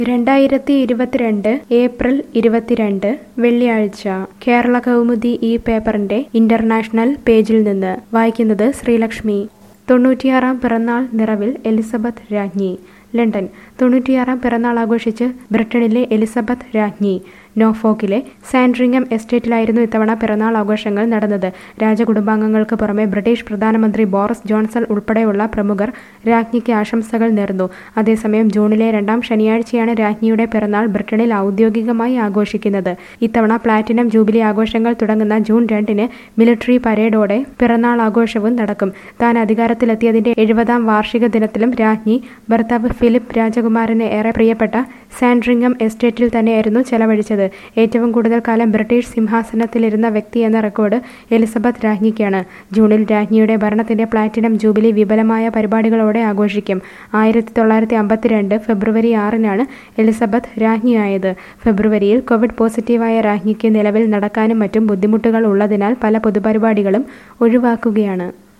രണ്ടായിരത്തി ഇരുപത്തിരണ്ട് ഏപ്രിൽ ഇരുപത്തിരണ്ട് വെള്ളിയാഴ്ച കേരള കൗമുദി ഈ പേപ്പറിന്റെ ഇന്റർനാഷണൽ പേജിൽ നിന്ന് വായിക്കുന്നത് ശ്രീലക്ഷ്മി തൊണ്ണൂറ്റിയാറാം പിറന്നാൾ നിറവിൽ എലിസബത്ത് രാജ്ഞി ലണ്ടൻ തൊണ്ണൂറ്റിയാറാം പിറന്നാൾ ആഘോഷിച്ച് ബ്രിട്ടനിലെ എലിസബത്ത് രാജ്ഞി നോഫോക്കിലെ സാൻഡ്രിംഗം എസ്റ്റേറ്റിലായിരുന്നു ഇത്തവണ പിറന്നാൾ ആഘോഷങ്ങൾ നടന്നത് രാജകുടുംബാംഗങ്ങൾക്ക് പുറമെ ബ്രിട്ടീഷ് പ്രധാനമന്ത്രി ബോറിസ് ജോൺസൺ ഉൾപ്പെടെയുള്ള പ്രമുഖർ രാജ്ഞിക്ക് ആശംസകൾ നേർന്നു അതേസമയം ജൂണിലെ രണ്ടാം ശനിയാഴ്ചയാണ് രാജ്ഞിയുടെ പിറന്നാൾ ബ്രിട്ടനിൽ ഔദ്യോഗികമായി ആഘോഷിക്കുന്നത് ഇത്തവണ പ്ലാറ്റിനം ജൂബിലി ആഘോഷങ്ങൾ തുടങ്ങുന്ന ജൂൺ രണ്ടിന് മിലിറ്ററി പരേഡോടെ പിറന്നാൾ ആഘോഷവും നടക്കും താൻ അധികാരത്തിലെത്തിയതിന്റെ എഴുപതാം വാർഷിക ദിനത്തിലും രാജ്ഞി ഭർത്താവ് ഫിലിപ്പ് രാജകുമാരന് ഏറെ പ്രിയപ്പെട്ട സാൻഡ്രിംഗം എസ്റ്റേറ്റിൽ തന്നെയായിരുന്നു ചെലവഴിച്ചത് ഏറ്റവും കൂടുതൽ കാലം ബ്രിട്ടീഷ് സിംഹാസനത്തിലിരുന്ന വ്യക്തി എന്ന റെക്കോർഡ് എലിസബത്ത് രാജ്ഞിക്കാണ് ജൂണിൽ രാജ്ഞിയുടെ ഭരണത്തിന്റെ പ്ലാറ്റിനം ജൂബിലി വിപുലമായ പരിപാടികളോടെ ആഘോഷിക്കും ആയിരത്തി തൊള്ളായിരത്തി അമ്പത്തിരണ്ട് ഫെബ്രുവരി ആറിനാണ് എലിസബത്ത് രാജ്ഞിയായത് ഫെബ്രുവരിയിൽ കോവിഡ് പോസിറ്റീവായ രാജ്ഞിക്ക് നിലവിൽ നടക്കാനും മറ്റും ബുദ്ധിമുട്ടുകൾ ഉള്ളതിനാൽ പല പൊതുപരിപാടികളും ഒഴിവാക്കുകയാണ്